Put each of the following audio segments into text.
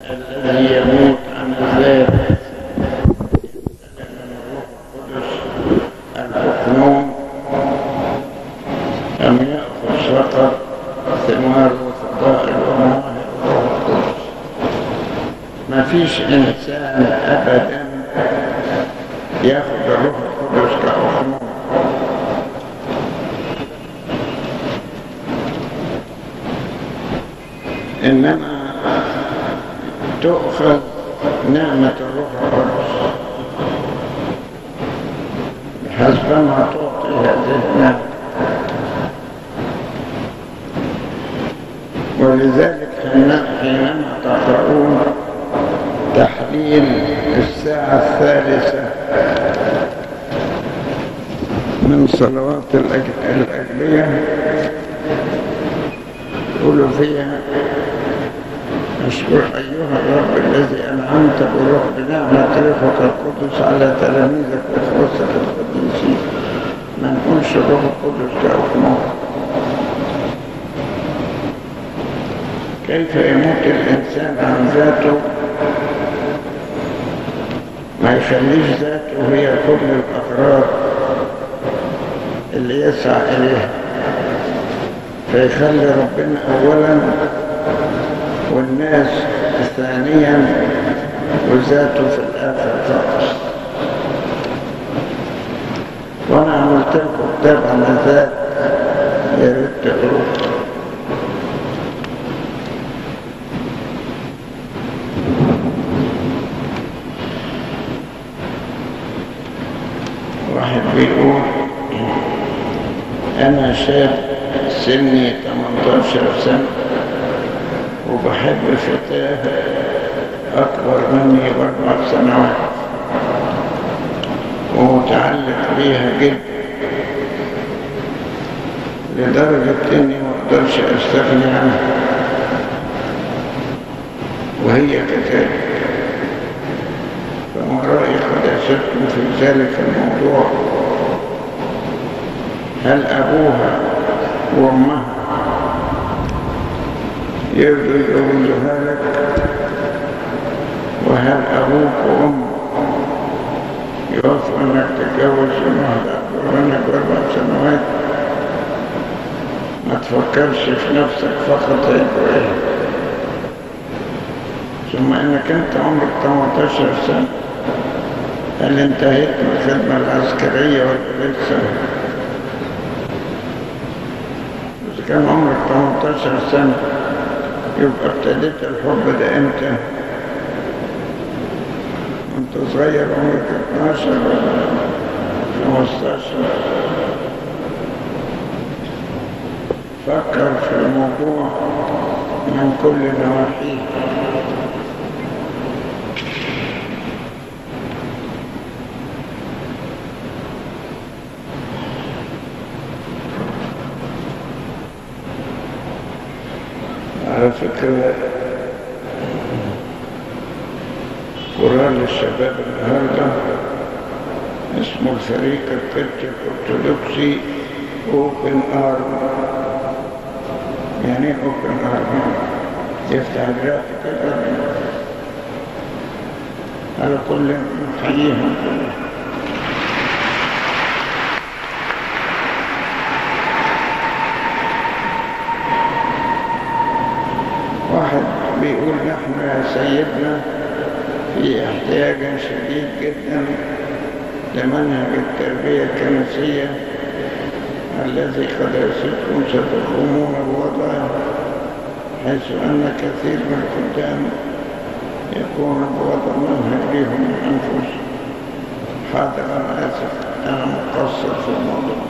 الذي يموت عن الذات الحكمون أم يأخذ فقط ثمار وفضائل ومواهب الروح القدس ما فيش إنسان أبدا ياخذ الروح القدس كحكمون إنما تؤخذ نعمة الروح القدس بحسب ما تعطي هذه النعمة ولذلك حينما تقرؤون تحليل الساعة الثالثة من صلوات الأجلية يقولوا فيها أشكر أيها الرب الذي أنعمت بروح بنعمة روحك القدس على تلاميذك وإخوتك القديسين ما نقولش الروح القدس كأخمار كيف يموت الإنسان عن ذاته ما يخليش ذاته هي كل الأغراض اللي يسعى إليها فيخلي ربنا أولا والناس ثانيا وذاته في الآخر فقط وأنا عملت لكم كتاب عن الذات يا ريت تقروه واحد بيقول أنا شاب سني 18 سنة وبحب فتاة أكبر مني بأربع سنوات ومتعلق بيها جدا لدرجة إني ما أقدرش أستغني عنها وهي كذلك فما رأيك قد في ذلك الموضوع هل أبوها وأمها يرضوا يجوزها لك وهل أبوك وأمك يوافق أنك تتجوز واحدة أكبر منك بأربع سنوات ما تفكرش في نفسك فقط هيبقى إيه ثم إنك أنت عمرك 18 سنة هل انتهيت من الخدمة العسكرية ولا لسه؟ إذا كان عمرك 18 سنة يبقى ابتديت الحب ده امتى؟ وانت صغير عمرك 12 ولا 15 فكر في الموضوع من كل نواحيه على فكرة قرآن للشباب النهاردة اسمه الفريق القبطي الأرثوذكسي أوبن أرم يعني ايه أوبن أرم يفتح جرافيك الأرم على كل نحييهم كلهم واحد بيقول نحن يا سيدنا في احتياج شديد جدا لمنهج التربية الكنسية الذي قد يصدكم ستقومون بوضعه حيث أن كثير من الخدام يكون بوضع منهج لهم من أنفسهم حاضر أنا آسف أنا مقصر في الموضوع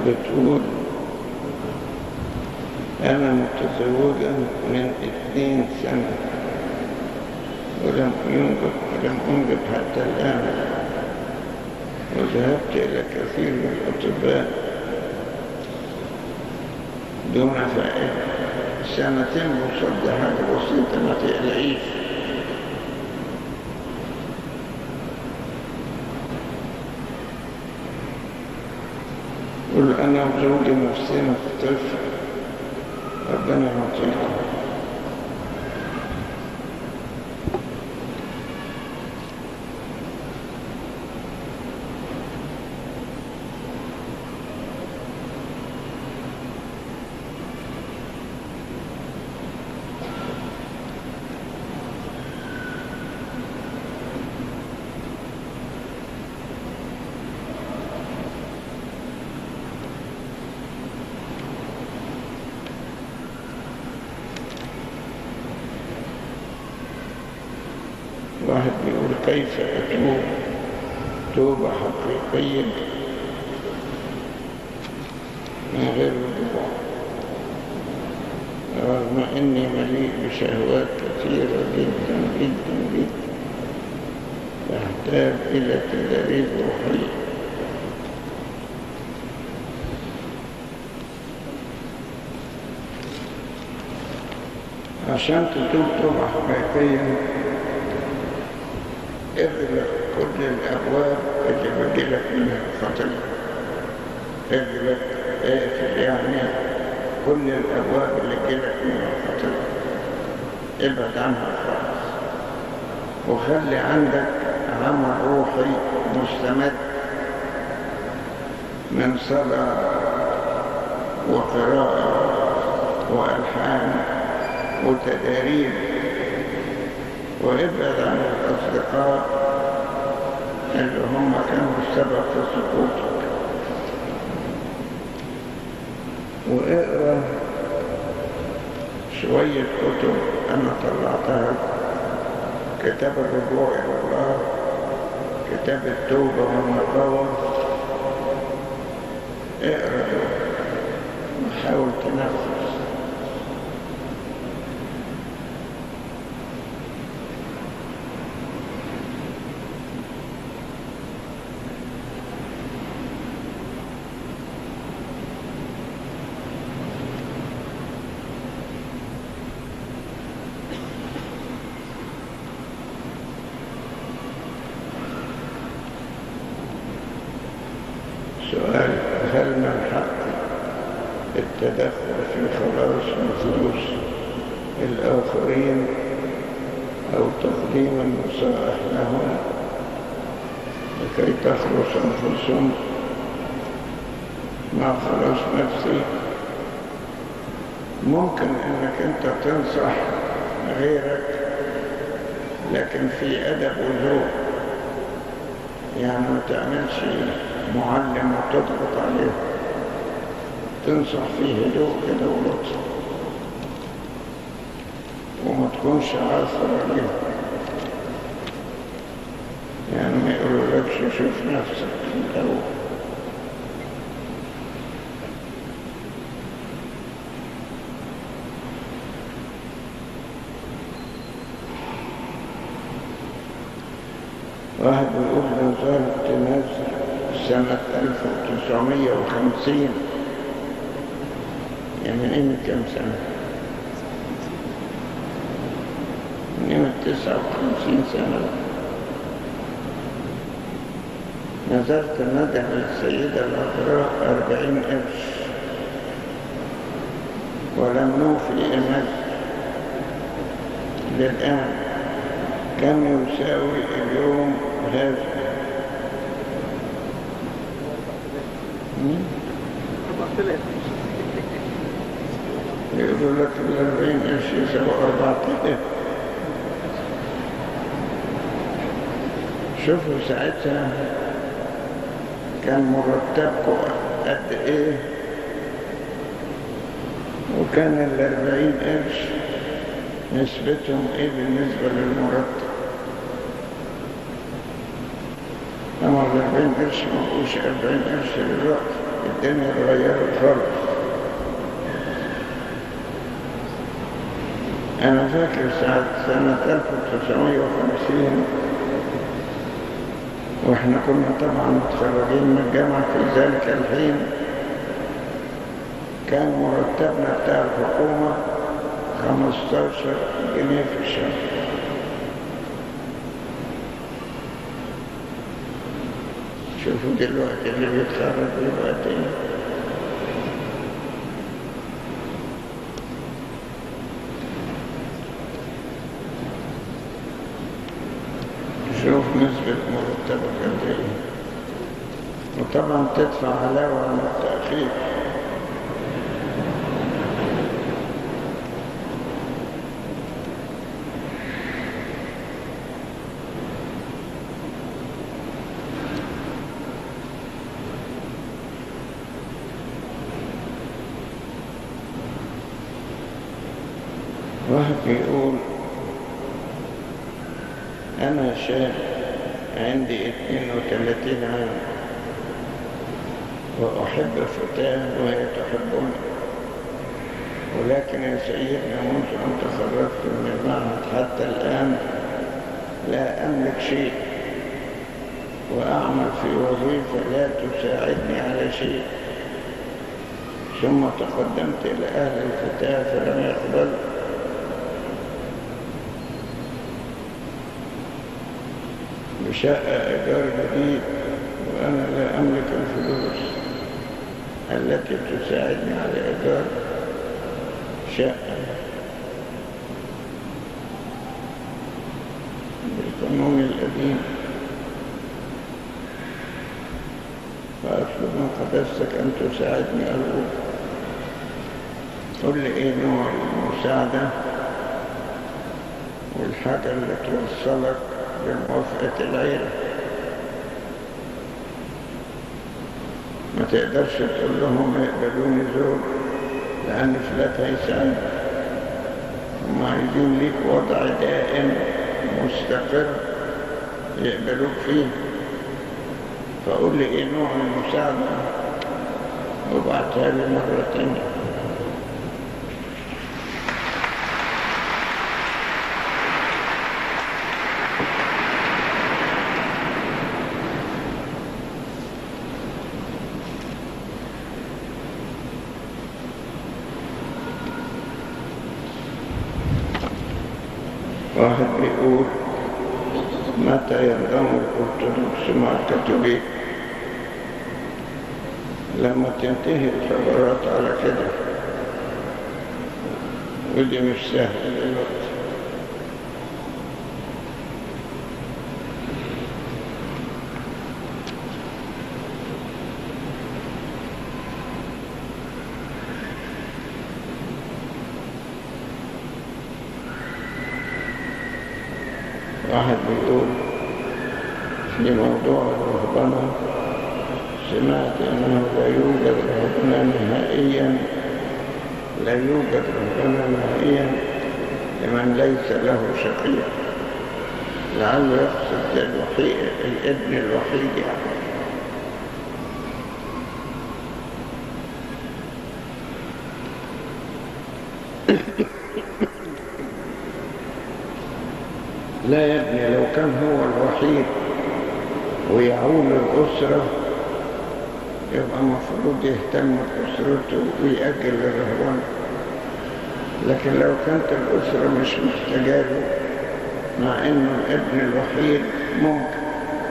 بتقول أنا متزوجة من اثنين سنة ولم ينجب لم أنجب حتى الآن وذهبت إلى كثير من الأطباء دون فائدة سنتين وصد حاجة بسيطة ما تقلقيش قل أنا وزوجي نفسنا في طفل ربنا يعطيكم واحد بيقول كيف أتوب توبة حقيقية من غير رجوع رغم أني مليء بشهوات كثيرة جدا جدا جدا تحتاج إلى تدريب روحي عشان تتوب توبة حقيقية اغلق كل الأبواب اللي بيجيلك منها الخطية اغلق اقفل يعني كل الأبواب اللي بيجيلك منها الخطية ابعد عنها خالص وخلي عندك عمل روحي مستمر من صلاة وقراءة وألحان وتداريب وابعد عن الأصدقاء اللي هم كانوا السبب في سقوطك واقرا شوية كتب أنا طلعتها كتاب الرجوع إلى الله كتاب التوبة والنقاوة اقرا دول وحاول تنفذ سؤال هل من حق التدخل في خلاص نفوس الآخرين أو تقديم النصائح لهم لكي تخلص أنفسهم مع خلاص نفسي ممكن أنك أنت تنصح غيرك لكن في أدب وذوق يعني ما تعملش معلم وتضغط عليه تنصح فيه هدوء كده ولطف وما تكونش عاصر عليه يعني ما يقولولكش شوف نفسك انت هو واحد بيقول لو زالت نازل سنة 1950 يعني من قيمة كم سنة؟ من قيمة 59 سنة نزلت ندم للسيدة العذراء أربعين قرش ولم نوفي إيمان للآن كم يساوي اليوم هذا يقولوا لك الأربعين قرش يساوي أربعة آلاف شوفوا ساعتها كان مرتبكم قد إيه وكان الأربعين قرش نسبتهم إيه بالنسبة للمرتب أما الأربعين قرش ما بقوش أربعين قرش دلوقتي الدنيا اتغيرت خالص أنا فاكر ساعة سنة 1950 وإحنا كنا طبعا متخرجين من الجامعة في ذلك الحين كان مرتبنا بتاع الحكومة 15 جنيه في الشهر شوفوا دلوقتي اللي بيتخرج دلوقتي شوف نسبة مرتبك قد ايه وطبعا تدفع علاوة عن التأخير واحد بيقول أنا شاب عندي 32 عام وأحب فتاة وهي تحبني ولكن يا سيدنا منذ أن تخرجت من المعهد حتى الآن لا أملك شيء وأعمل في وظيفة لا تساعدني على شيء ثم تقدمت إلى أهل الفتاة فلم يقبلوا بشقة إيجار جديد وأنا لا أملك الفلوس التي تساعدني على إيجار شقة بالقانون القديم فأطلب من قدستك أن تساعدني أرجوك قل لي إيه نوع المساعدة والحاجة اللي توصلك بموافقة العيلة ما تقدرش تقول لهم يقبلوني زوج لأن فلات هيساعد هم عايزين ليك وضع دائم مستقر يقبلوك فيه فقول لي ايه نوع المساعدة وابعتها لي مرة تانية واحد بيقول متى ينضم الأرثوذكس مع الكاثوليك لما تنتهي الحوارات على كده ودي مش سهلة دلوقتي واحد بيقول في موضوع الرهبنة سمعت أنه لا يوجد رهبنة نهائيا لا يوجد رهبنة نهائيا لمن ليس له شقيق لعله يقصد الوحيد الابن الوحيد يعني لا يا ابني لو كان هو الوحيد ويعول الأسرة يبقى المفروض يهتم بأسرته ويأجل الرهبان لكن لو كانت الأسرة مش محتاجة له مع إنه الابن الوحيد ممكن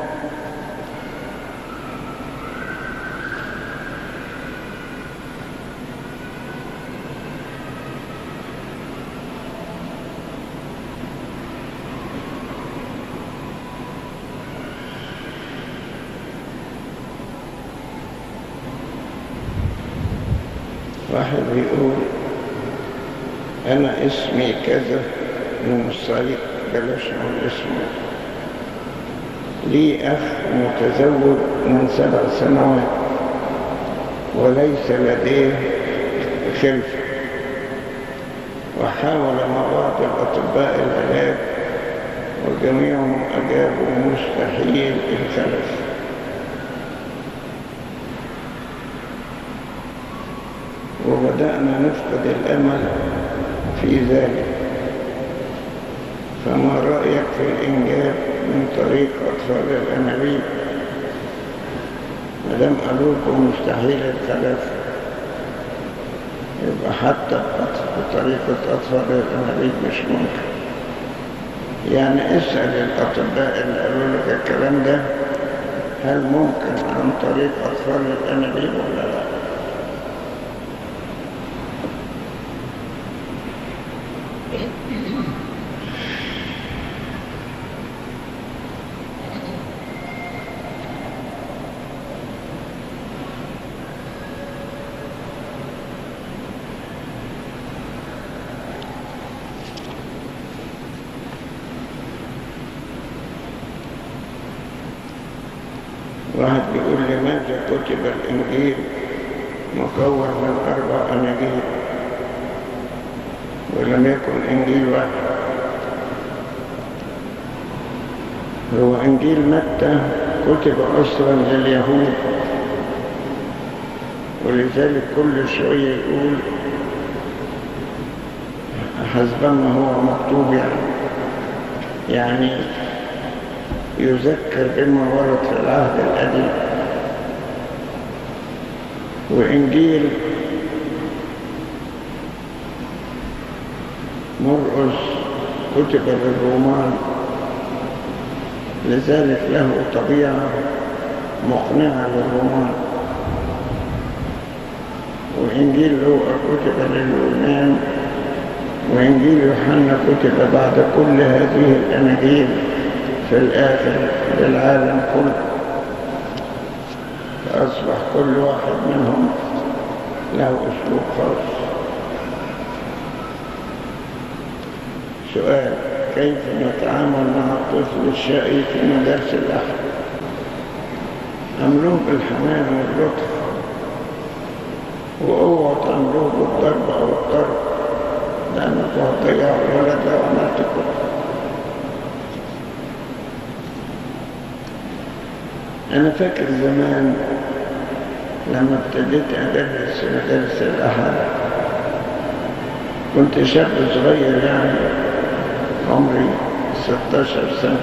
واحد بيقول أنا اسمي كذا من الصعيد بلاش نقول اسمه لي أخ متزوج من سبع سنوات وليس لديه خلفة وحاول مع بعض الأطباء العلاج وجميعهم أجابوا مستحيل الخلف وبدأنا نفقد الأمل في ذلك فما رأيك في الإنجاب من طريق أطفال الأنابيب ما دام قالوا لكم مستحيل الخلف يبقى حتى بطريقة أطفال الأنابيب مش ممكن يعني اسأل الأطباء اللي قالوا لك الكلام ده هل ممكن عن طريق أطفال الأنابيب ولا لا واحد بيقول لماذا كتب الإنجيل مكون من أربع أناجيل ولم يكن إنجيل واحد هو إنجيل متى كتب أصلا لليهود ولذلك كل شوية يقول حسب ما هو مكتوب يعني يعني يذكر بما ورد في العهد القديم وإنجيل مرقس كتب للرومان لذلك له طبيعة مقنعة للرومان وإنجيل لوقا كتب لليونان وإنجيل يوحنا كتب بعد كل هذه الأناجيل في الآخر للعالم كله فأصبح كل واحد منهم له أسلوب خاص سؤال كيف نتعامل مع الطفل الشقي في مدارس الأحد أملوه بالحنان واللطف واوعوا تعملوه بالضرب أو الضرب لأنك هتضيع الولد لو عملت كده أنا فاكر زمان لما ابتديت أدرس في مدارس الأحد كنت شاب صغير يعني عمري 16 سنة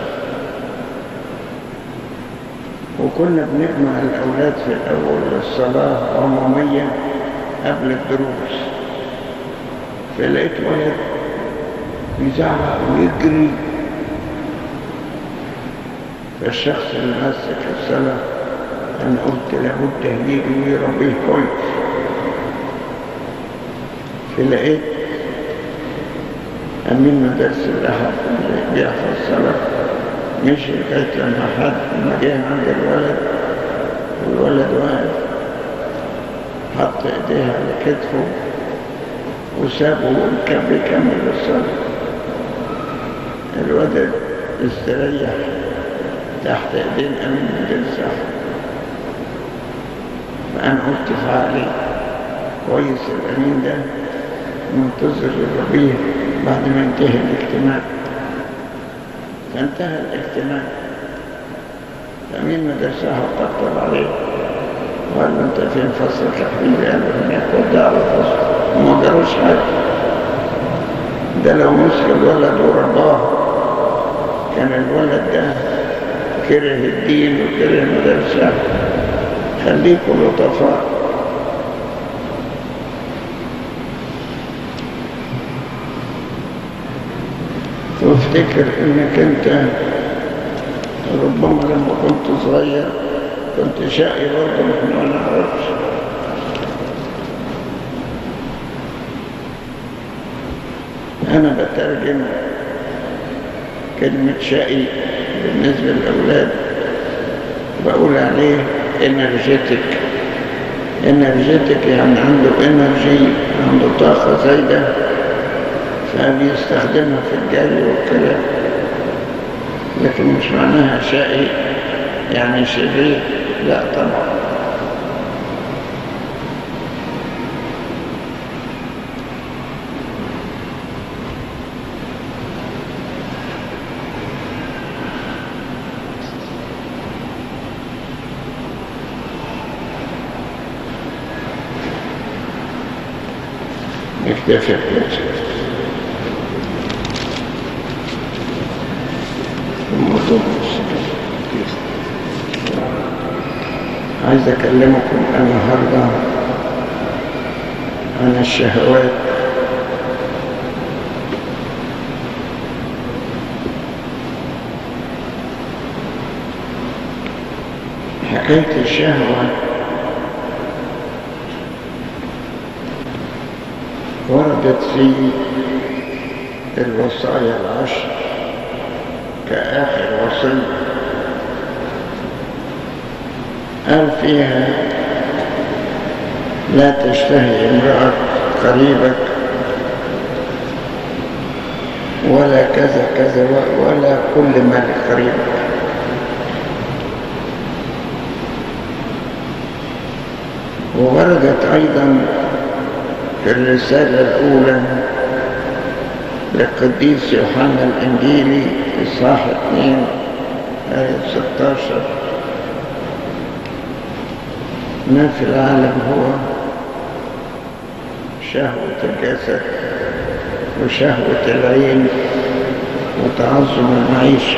وكنا بنجمع الأولاد في الأول الصلاة عمومية قبل الدروس فلقيت ولد يزعق ويجري فالشخص اللي مسك الصلاة أنا قلت لابد هيجي ويربيه كويس فلقيت أمين مدرسة الأحد اللي بيحفظ الصلاة مشي لغاية لما حد لما جه عند الولد والولد واقف حط ايديه على كتفه وسابه وكان بيكمل الصلاة الولد استريح تحت ايدين امين مدرسة فأنا قلت في عقلي كويس الأمين ده منتظر الربيع بعد ما ينتهي الاجتماع فانتهى الاجتماع فأمين مدرسة طبطب عليه وقال له انت فين فصلك يا حبيبي قال له هناك ودع على الفصل وما جروش حاجة ده لو مسك الولد ورباه كان الولد ده كره الدين وكره المدرسة خليكوا لطفاء وافتكر انك انت ربما لما كنت صغير كنت شقي برضه نحن ما نعرفش انا بترجم كلمة شقي بالنسبة للأولاد بقول عليه انرجيتك انرجيتك يعني عنده انرجي عنده طاقة زايدة فبيستخدمها في الجري والكلام لكن مش معناها شقي يعني شرير لا طبعا difficult. الموضوع مش عايز أكلمكم النهاردة عن الشهوات حكاية الشهوة وردت في الوصايا العشر كآخر وصية قال فيها لا تشتهي امرأة قريبك ولا كذا كذا ولا كل ما لقريبك ووردت أيضا في الرسالة الأولى للقديس يوحنا الإنجيلي إصحاح 2 آية 16 ما في العالم هو شهوة الجسد وشهوة العين وتعظم المعيشة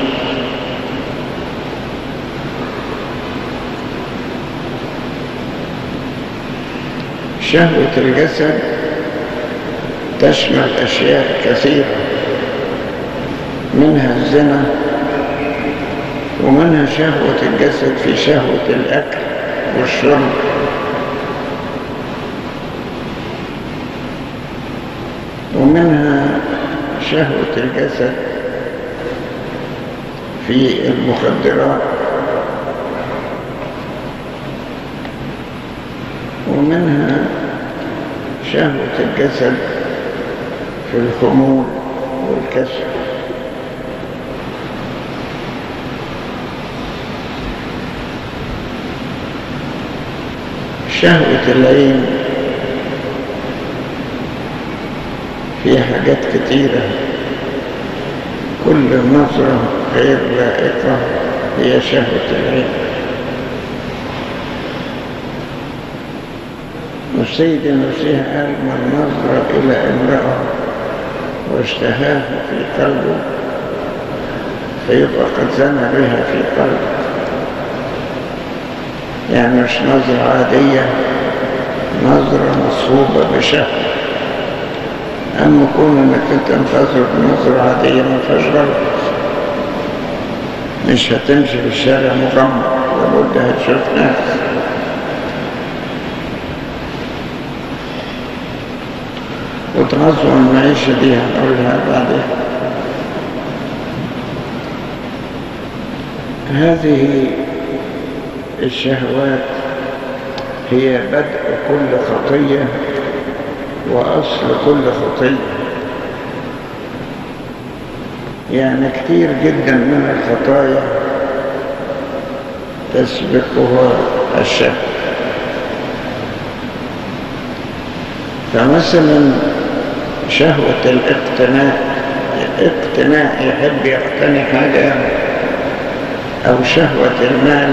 شهوة الجسد تشمل أشياء كثيرة منها الزنا ومنها شهوة الجسد في شهوة الأكل والشرب ومنها شهوة الجسد في المخدرات ومنها شهوة الجسد في الخمول والكسر شهوة العين في حاجات كتيرة كل نظرة غير لائقة هي شهوة العين والسيد المسيح قال من نظر إلى امرأة واشتهاها في قلبه فيبقى قد زنى بها في قلبه يعني مش نظرة عادية نظرة مصحوبة بشهوة أما كون إنك أنت تنتظر بنظرة عادية ما فيهاش غلط مش هتمشي في الشارع مغمض لابد هتشوف ناس وتعظم المعيشة دي هنقولها بعدين هذه الشهوات هي بدء كل خطية وأصل كل خطية يعني كتير جدا من الخطايا تسبقها الشهوة فمثلا شهوة الاقتناء الاقتناء يحب يقتني حاجة أو شهوة المال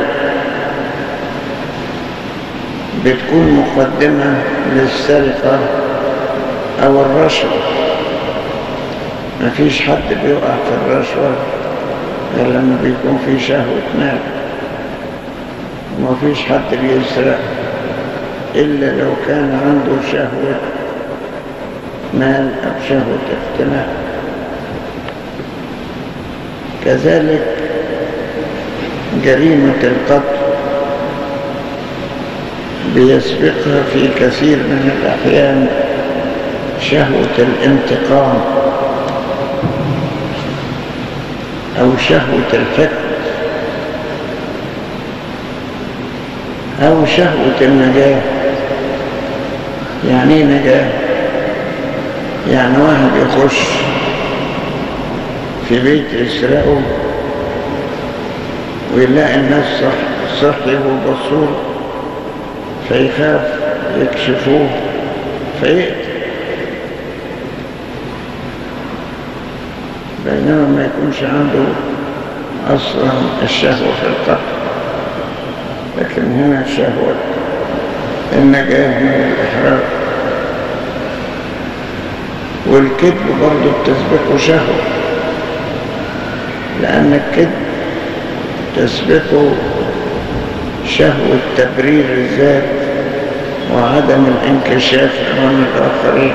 بتكون مقدمة للسرقة أو الرشوة مفيش حد بيقع في الرشوة غير لما بيكون في شهوة مال ومفيش حد بيسرق إلا لو كان عنده شهوة مال أو شهوة اقتناء كذلك جريمة القتل بيسبقها في كثير من الأحيان شهوة الانتقام أو شهوة الفتن أو شهوة النجاة يعني ايه نجاة يعني واحد يخش في بيت يسرقه ويلاقي الناس صح صحي وبصور فيخاف يكشفوه فيقتل بينما ما يكونش عنده أصلا الشهوة في القتل لكن هنا شهوة النجاة من الإحراق والكذب برضه بتسبقه شهوة لأن الكذب تسبقه شهوة تبرير الذات وعدم الانكشاف أمام الآخرين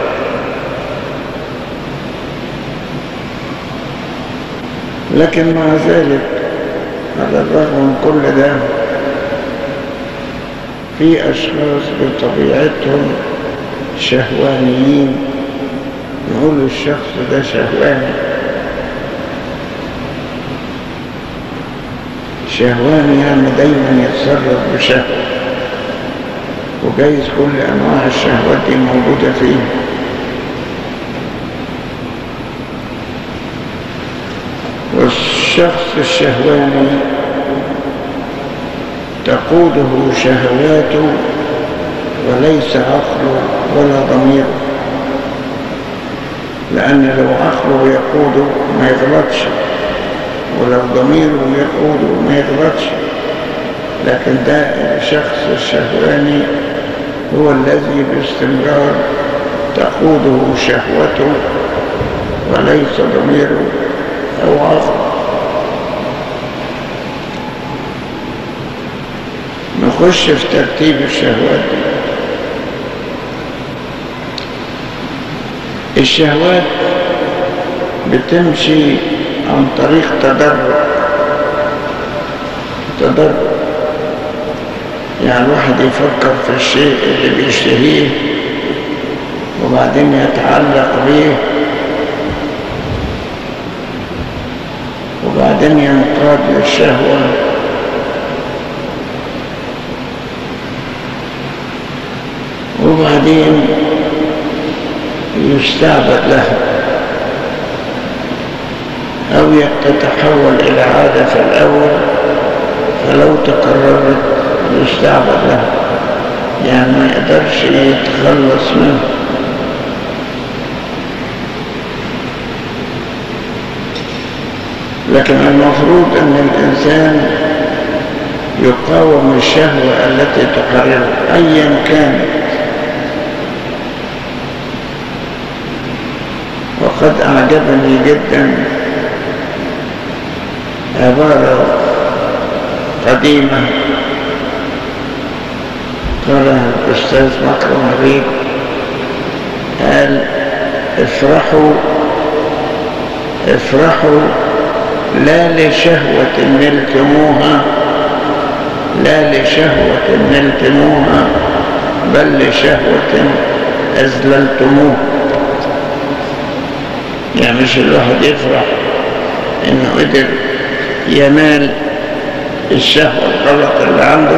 لكن مع ذلك على الرغم من كل ده في أشخاص بطبيعتهم شهوانيين نقول الشخص ده شهواني شهواني يعني دايما يتصرف بشهوة وجايز كل أنواع الشهوات دي موجودة فيه والشخص الشهواني تقوده شهواته وليس عقله ولا ضميره لأن لو عقله يقوده ما يغلطش ولو ضميره يقوده ما يغلطش لكن ده الشخص الشهواني هو الذي باستمرار تقوده شهوته وليس ضميره أو عقله نخش في ترتيب الشهوات دي الشهوات بتمشي عن طريق تدرج تدرج يعني الواحد يفكر في الشيء اللي بيشتهيه وبعدين يتعلق به وبعدين ينقاد للشهوة وبعدين يستعبد لها أو تتحول إلى عادة في الأول فلو تكررت يستعبد لها يعني ما يقدرش يتخلص منه لكن المفروض أن الإنسان يقاوم الشهوة التي تحرره أيا كانت وقد أعجبني جدا عبارة قديمة قالها الأستاذ مكرم عبيد قال افرحوا افرحوا لا لشهوة نلتموها لا لشهوة نلتموها بل لشهوة أزللتموها يعني مش الواحد يفرح انه قدر ينال الشهوة الغلط اللي عنده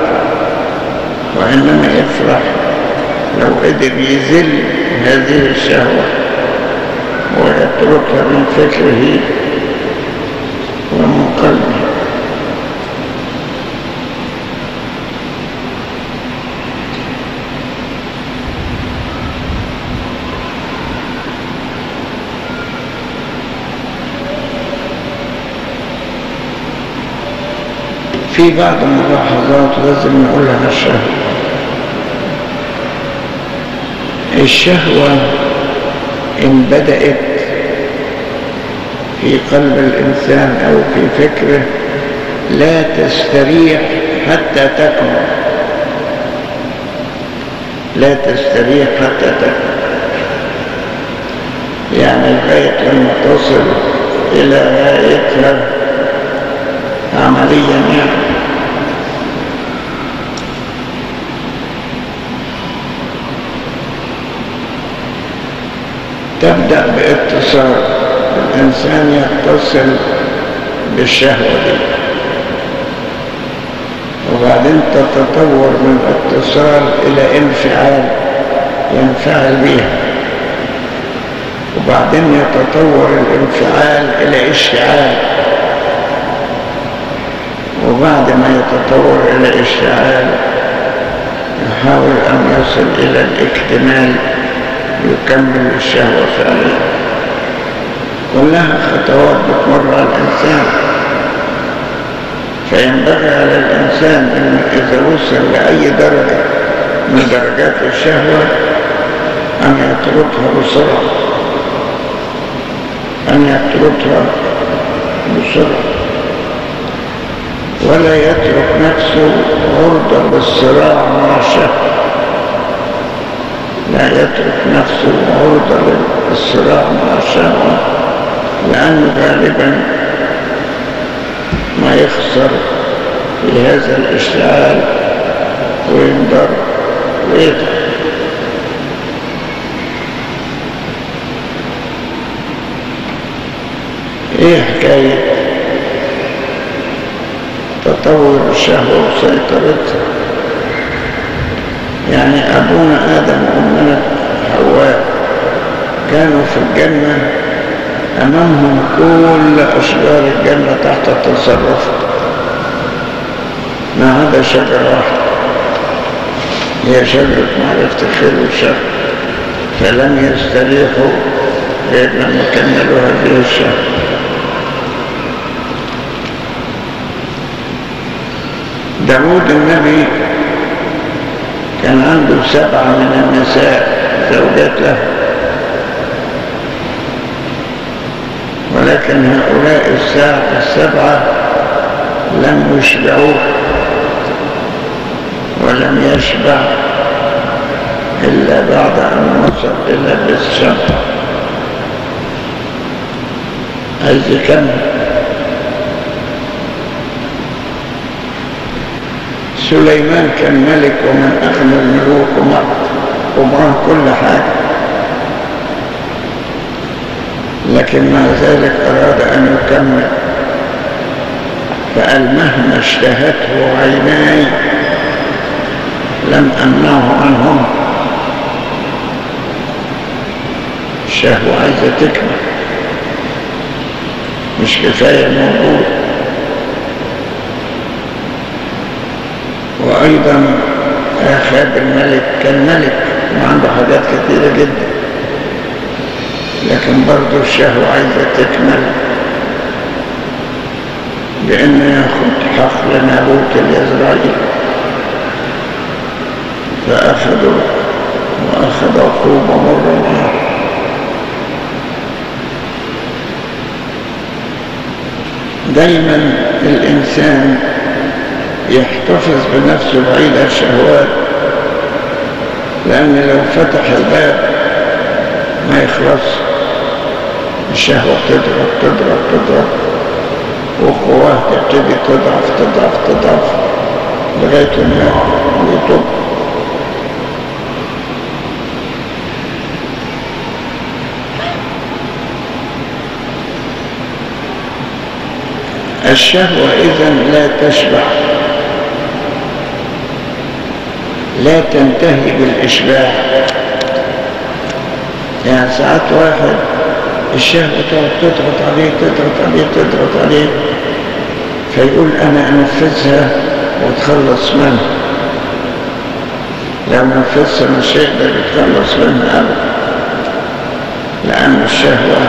وإنما يفرح لو قدر يذل هذه الشهوة ويتركها من فكره ومن قلبه في بعض الملاحظات لازم نقولها عن الشهوة الشهوة إن بدأت في قلب الإنسان أو في فكره لا تستريح حتى تكمل لا تستريح حتى تكمل يعني لغاية لما تصل إلى غايتها عمليا يعني تبدأ باتصال الإنسان يتصل بالشهوة دي وبعدين تتطور من اتصال إلى انفعال ينفعل بيها وبعدين يتطور الانفعال إلى اشتعال وبعد ما يتطور إلى اشتعال يحاول أن يصل إلى الاكتمال يكمل الشهوة فعليا كلها خطوات بتمر على الإنسان فينبغي على الإنسان أن إذا وصل لأي درجة من درجات الشهوة أن يتركها بسرعة أن يتركها بسرعة ولا يترك نفسه عرضة للصراع مع الشهوة لا يترك نفسه عرضة للصراع مع الشهوة لأنه غالبا ما يخسر في هذا الاشتعال وينضر ويتعب ايه حكاية تطور الشهوة وسيطرتها يعني أبونا آدم وأمنا حواء كانوا في الجنة أمامهم كل أشجار الجنة تحت التصرف ما عدا شجرة واحدة هي شجرة معرفة الخير والشر فلم يستريحوا غير لما كملوا هذه الشهر داود النبي كان عنده سبعة من النساء زوجات له ولكن هؤلاء الساعة السبعة لم يشبعوه ولم يشبع إلا بعد أن وصل إلى بالشم عايز يكمل سليمان كان ملك ومن أغنى الملوك ومعه كل حاجة لكن مع ذلك أراد أن يكمل فقال مهما اشتهته عيناي لم أمنعه عنهم الشهوة عايزة تكمل مش كفاية موجود وأيضا آخاب الملك كان ملك وعنده حاجات كثيرة جدا لكن برضه الشهوة عايزة تكمل بأنه ياخد حقل نابوت الإسرائيلي فأخذوا وأخذ عقوبة مرة معه دايما الإنسان يحتفظ بنفسه بعيد عن الشهوات لأن لو فتح الباب ما يخلص الشهوة تضرب تضرب تضرب وقواه تبتدي تضعف تضعف تضعف لغاية ما يطب الشهوة إذا لا تشبع لا تنتهي بالإشباع يعني ساعات واحد الشهوة تقعد تضغط عليه تضغط عليه تضغط عليه فيقول أنا أنفذها واتخلص منها لو نفذها مش هيقدر يتخلص منها أبدا لأن الشهوة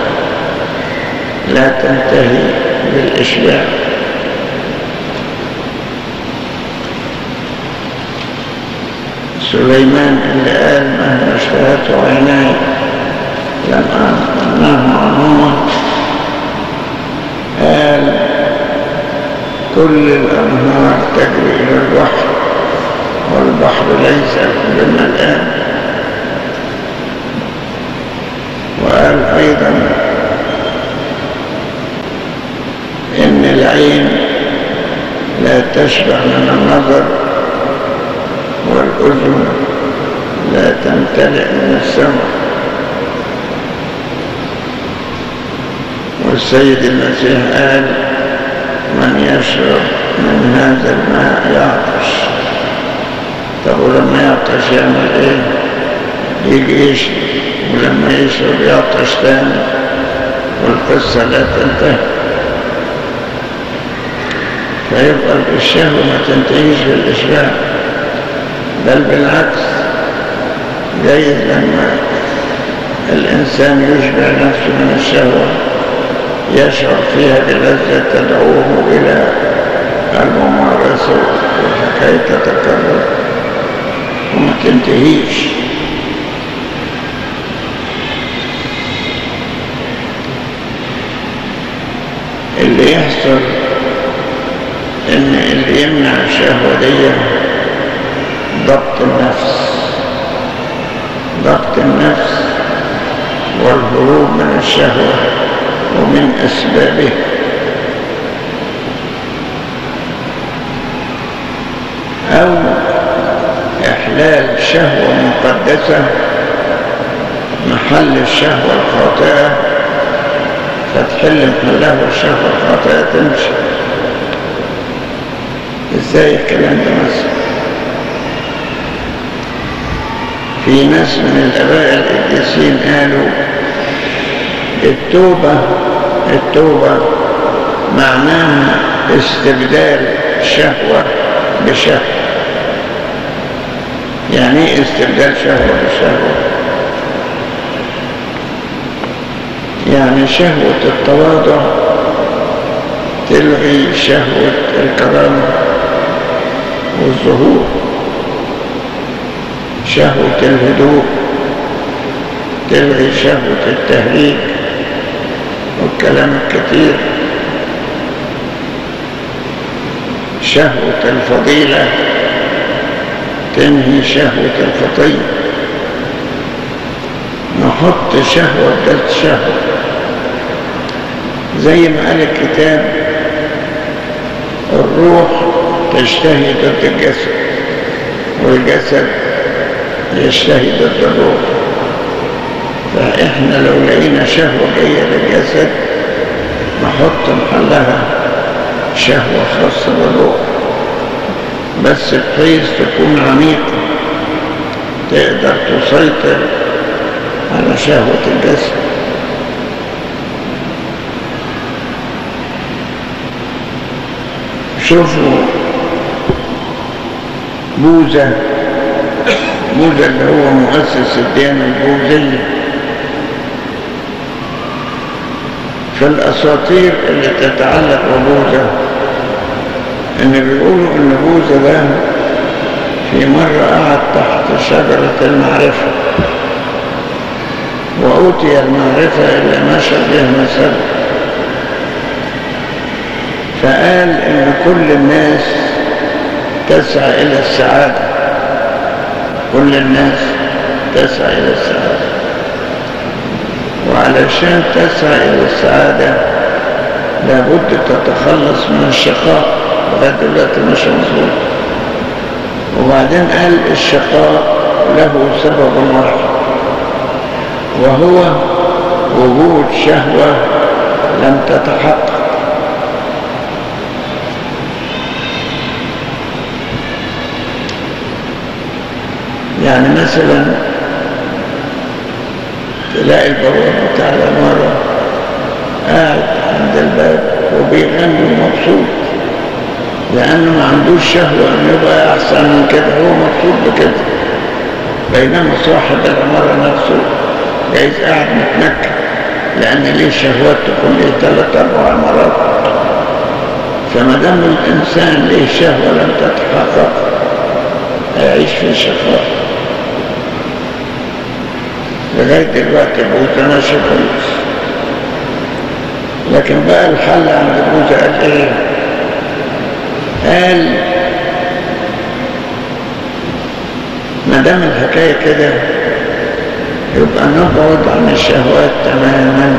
لا تنتهي بالإشباع سليمان اللي قال مهما اشتهته عيناي لم أمنعه عنهما قال كل الأنهار تجري إلى البحر والبحر ليس بملآن وقال أيضا إن العين لا تشبع من النظر والأذن لا تمتلئ من السمع والسيد المسيح قال من يشرب من هذا الماء يعطش طب ولما يعطش يعمل ايه يجي يشرب ولما يشرب يعطش تاني والقصة لا تنتهي فيبقى الشهوة ما تنتهيش بالإشباع بل بالعكس جيد لما الإنسان يشبع نفسه من الشهوة يشعر فيها بلذة تدعوه إلى الممارسة والحكاية تتكرر وما تنتهيش اللي يحصل ان اللي يمنع الشهوة دي ضبط النفس ضبط النفس والهروب من الشهوة ومن أسبابه أو إحلال شهوة مقدسة محل الشهوة الخاطئة فتحل محله الشهوة الخاطئة تمشي ازاي الكلام ده مثلا في ناس من الاباء القديسين قالوا التوبة التوبة معناها استبدال شهوة بشهوة يعني ايه استبدال شهوة بشهوة يعني شهوة التواضع تلغي شهوة الكرامة والظهور شهوة الهدوء تلغي شهوة التهريج والكلام الكثير شهوة الفضيلة تنهي شهوة الخطية نحط شهوة ضد شهوة زي ما قال الكتاب الروح تشتهي ضد الجسد والجسد يشتهي ضد الروح فإحنا لو لقينا شهوة جاية للجسد نحط محلها شهوة خاصة بالروح بس بحيث تكون عميقة تقدر تسيطر على شهوة الجسد شوفوا بوذا بوذا اللي هو مؤسس الديانة البوذية في الأساطير اللي تتعلق ببوذا إن بيقولوا إن بوذا ده في مرة قعد تحت شجرة المعرفة وأوتي المعرفة إلا مشى به مسد فقال إن كل الناس تسعى إلى السعادة كل الناس تسعى إلى السعادة وعلشان تسعى إلى السعادة لابد تتخلص من الشقاء لغاية دلوقتي مش مظبوط وبعدين قال الشقاء له سبب واحد وهو وجود شهوة لم تتحقق يعني مثلا تلاقي البواب بتاع العمارة قاعد عند الباب وبيغني ومبسوط لأنه ما عندوش شهوة أن يبقى أحسن من كده هو مبسوط بكده بينما صاحب العمارة نفسه جايز قاعد متنكر لأن ليه شهوات تكون ليه ثلاث أربع عمارات فما دام الإنسان ليه شهوة لم تتحقق هيعيش في شقاء لغاية دلوقتي بوزة ماشي كويس لكن بقى الحل عند بوزة قال ايه قال ما دام الحكاية كده يبقى نبعد عن الشهوات تماما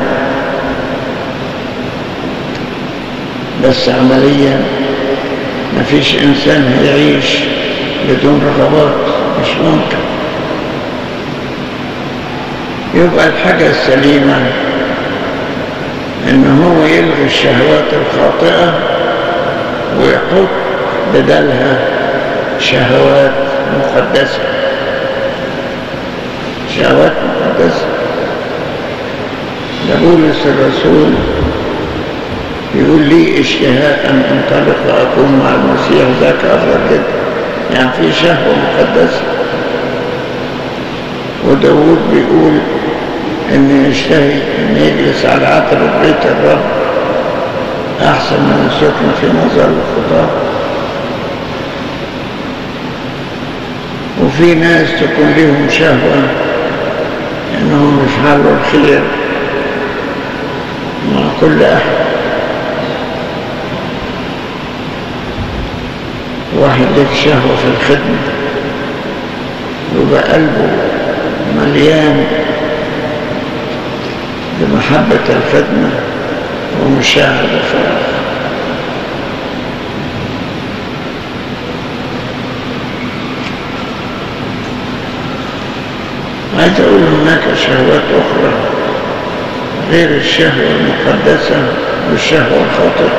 بس عمليا مفيش انسان هيعيش بدون رغبات مش ممكن يبقى الحاجة السليمة ان هو يلغي الشهوات الخاطئة ويحط بدلها شهوات مقدسة شهوات مقدسة لبولس الرسول يقول لي اشتهاء ان انطلق واكون مع المسيح ذاك افضل جدا يعني في شهوة مقدسة وداود بيقول ان يشتهي ان يجلس على عتبة بيت الرب احسن من السكن في مظل الخطاه وفي ناس تكون لهم شهوة انهم يفعلوا الخير مع كل احد واحد لك شهوة في الخدمة يبقى قلبه مليان بمحبة الخدمة ومشاعر الفرح عايز أقول هناك شهوات أخرى غير الشهوة المقدسة والشهوة الخاطئة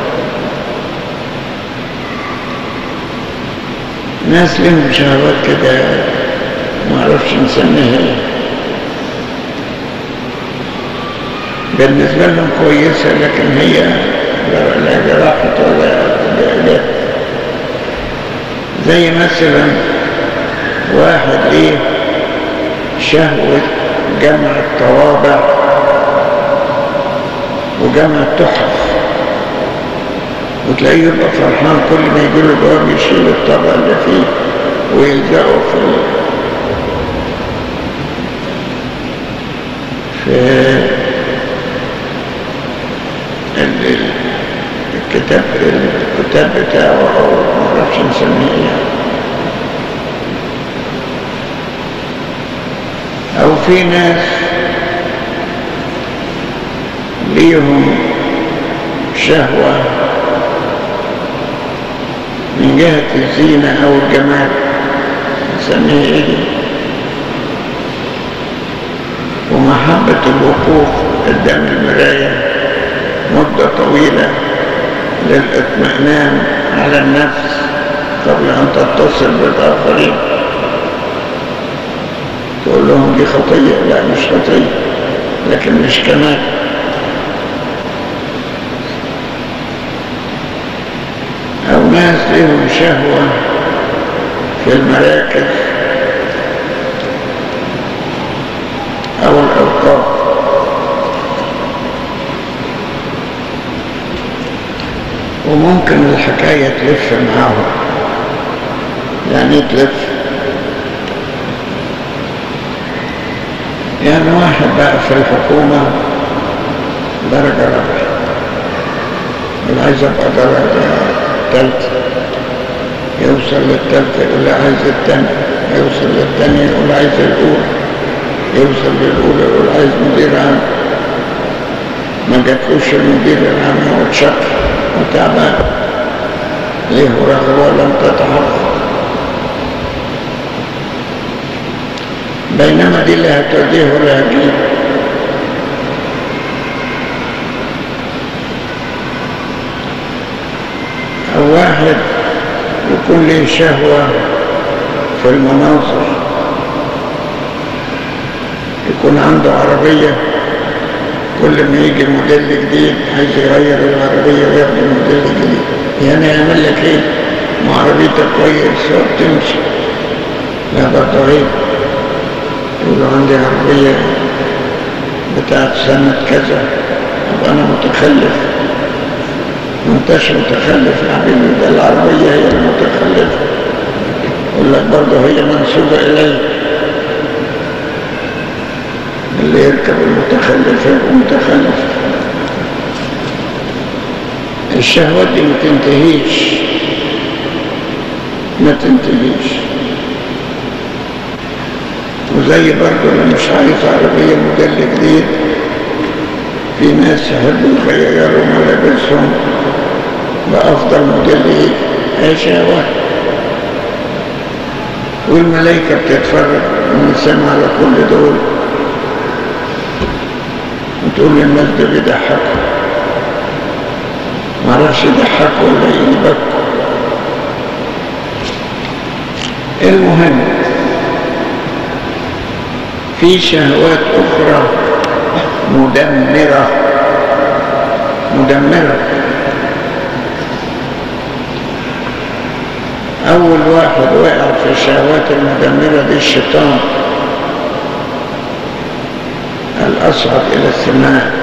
ناس لهم شهوات كده ما اعرفش نسميها ايه بالنسبة لهم كويسة لكن هي لا لا جراحة ولا لا زي مثلا واحد ليه شهوة جمع الطوابع وجمع التحف وتلاقيه يبقى فرحان كل ما يجي له جواب يشيل الطبع اللي فيه ويلزقه في في ال- ال- الكتاب الكتاب بتاعه او ما اعرفش نسميه ايه يعني. او في ناس ليهم شهوة من جهة الزينة أو الجمال نسميه إيه دي؟ ومحبة الوقوف قدام المراية مدة طويلة للإطمئنان على النفس قبل أن تتصل بالآخرين تقول لهم دي خطية لا مش خطية لكن مش كمال أو ناس لهم شهوة في المراكز أو الأوقات وممكن الحكاية تلف معاهم يعني إيه تلف يعني واحد بقى في الحكومة درجة رابعة اللي عايز ابقى درجة تالتة يوصل للتالتة يقول لي عايز التانية يوصل للتانية يقول عايز الأولى يوصل للأولى يقول عايز مدير عام ما جاتلوش المدير العام هو اتشكر وتعبان ليه رغبة لم تتحقق بينما دي لا هتوديه ولا هتجيب أو واحد يكون له شهوة في المناظر يكون عنده عربية كل ما يجي موديل جديد عايز يغير العربية وياخد الموديل الجديد يعني يعمل لك ايه؟ ما عربيتك كويسة وبتمشي لا برضه عيب يقولوا عندي عربية بتاعت سنة كذا أبقى أنا متخلف ما انتش متخلف يا حبيبي ده العربية هي المتخلفة يقول لك برضه هي منسوبة إلي اللي يركب المتخلف يبقى متخلف الشهوات دي ما تنتهيش ما تنتهيش وزي برضه اللي مش عايز عربية موديل جديد في ناس يحبوا يغيروا ملابسهم بأفضل موديل ايه هي شهوات والملائكة بتتفرج الإنسان على كل دول وتقول للناس ده بيضحكوا معرفش يضحكوا ولا يبكوا المهم في شهوات أخرى مدمرة مدمرة أول واحد وقع في الشهوات المدمرة دي الشيطان الأصعد إلى السماء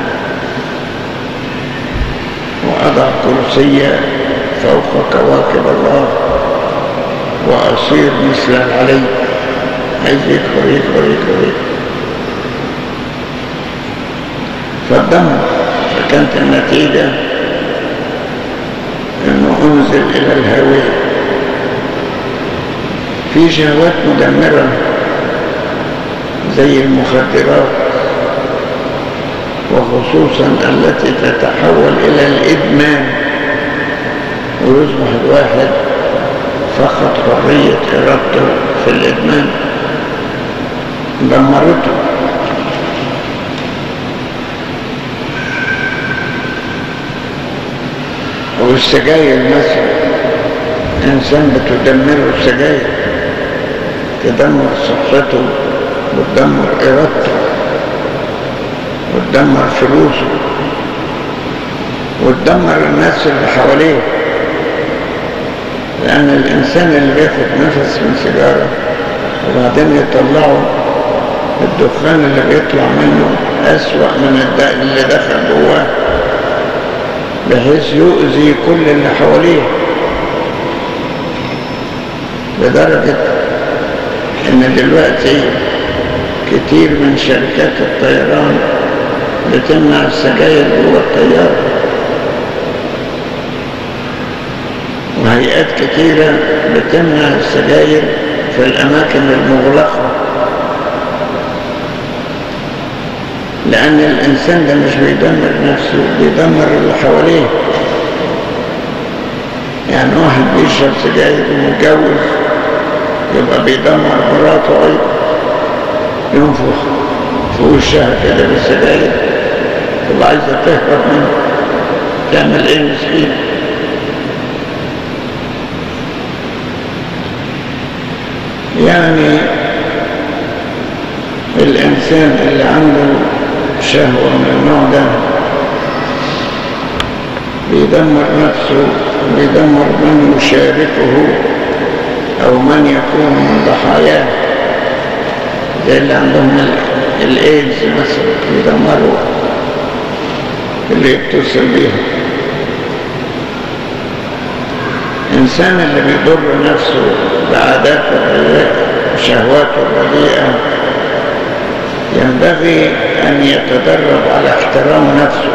وأضع كرسية فوق كواكب الله وأصير مثل العلي عايز يكبر يكبر يكبر يكبر فالدمر فكانت النتيجة انه انزل الى الهاوية في شهوات مدمرة زي المخدرات وخصوصا التي تتحول إلى الإدمان ويصبح الواحد فقط حرية إرادته في الإدمان دمرته والسجاير مثلا إنسان بتدمره السجاير تدمر صحته وتدمر إرادته وتدمر فلوسه وتدمر الناس اللي حواليه لأن الإنسان اللي بياخد نفس من سيجارة وبعدين يطلعه الدخان اللي بيطلع منه أسوأ من اللي دخل جواه بحيث يؤذي كل اللي حواليه لدرجة ان دلوقتي كتير من شركات الطيران بتمنع السجاير جوه الطيارة وهيئات كتيرة بتمنع السجاير في الأماكن المغلقة لأن الإنسان ده مش بيدمر نفسه بيدمر اللي حواليه يعني واحد بيشرب سجاير ومتجوز يبقى بيدمر مراته أيضا ينفخ في وشها كده بالسجاير تبقى عايزة تهرب منه تعمل ايه مسكين يعني الإنسان اللي عنده شهوة من النوع ده بيدمر نفسه بيدمر من يشاركه أو من يكون من ضحاياه زي اللي عندهم الإيدز مثلا بيدمروا اللي يتصل بيها الإنسان اللي بيضر نفسه بعادات وشهواته الرديئة ينبغي أن يتدرب على احترام نفسه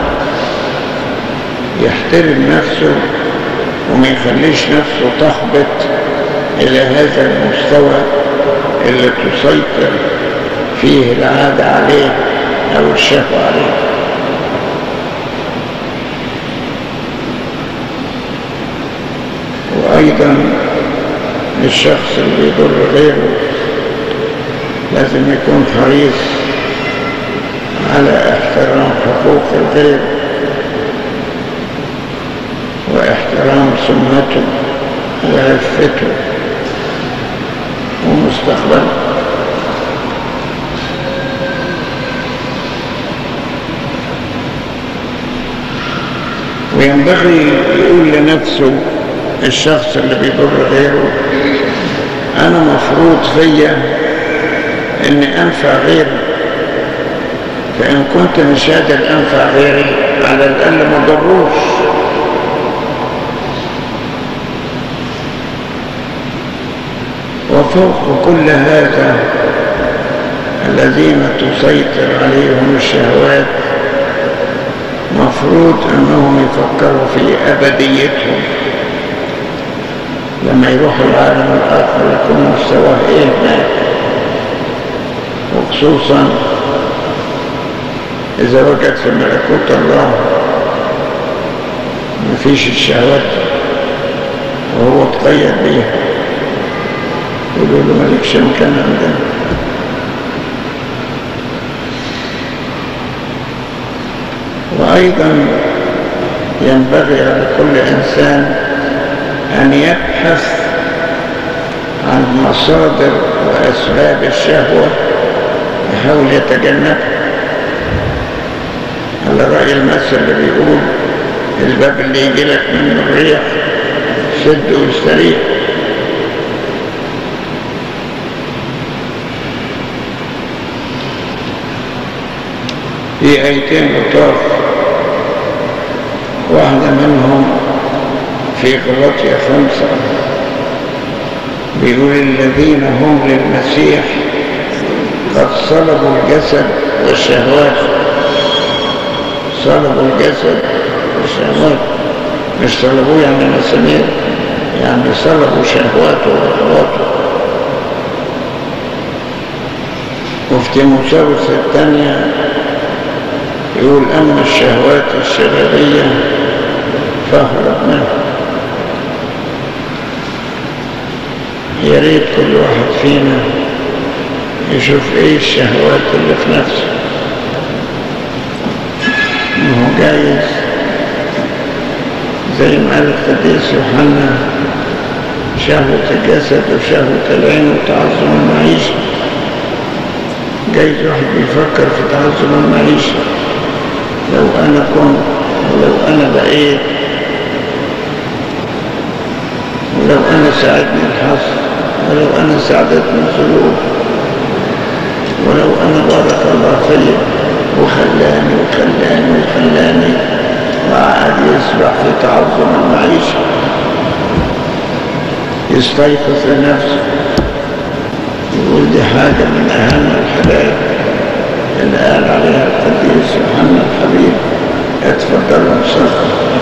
يحترم نفسه وما يخليش نفسه تهبط إلى هذا المستوى اللي تسيطر فيه العادة عليه أو الشهوة عليه وأيضا الشخص اللي بيضر غيره لازم يكون حريص على احترام حقوق الغير واحترام سمته وعفته ومستقبله وينبغي يقول لنفسه الشخص اللي بيضر غيره انا مفروض فيا اني انفع غيري فان كنت مش قادر انفع غيري على الاقل ما ضروش وفوق كل هذا الذين تسيطر عليهم الشهوات مفروض انهم يفكروا في ابديتهم لما يروحوا العالم الاخر يكون مستواه ايه هناك وخصوصا إذا وجد في ملكوت الله مفيش الشهوات وهو تقيد بيها يقولوا له مالكش مكان عندنا وأيضا ينبغي على كل إنسان أن يبحث عن مصادر وأسباب الشهوة يحاول يتجنبها على رأي المثل اللي بيقول الباب اللي يجي لك منه الريح سد واستريح في آيتين لطاف واحدة منهم في غلطية خمسة بيقول الذين هم للمسيح قد صلبوا الجسد والشهوات صلبوا الجسد والشهوات مش صلبوه يعني مسامير يعني صلبوا شهواته ورغباته وفي تيموساوس الثانية يقول أما الشهوات الشريرية فاهرب منها يا ريت كل واحد فينا يشوف ايه الشهوات اللي في نفسه ما هو جايز زي ما قال القديس يوحنا شهوة الجسد وشهوة العين وتعظم المعيشة جايز واحد بيفكر في تعظم المعيشة لو أنا كنت ولو أنا بقيت ولو أنا ساعدني الحظ ولو أنا ساعدتني الظروف ولو أنا بارك الله فيا وخلاني وخلاني وخلاني وقعد يسبح في تعظم المعيشة يستيقظ لنفسه يقول دي حاجة من أهم الحاجات اللي قال عليها القديس يوحنا الحبيب اتفضلوا نصلي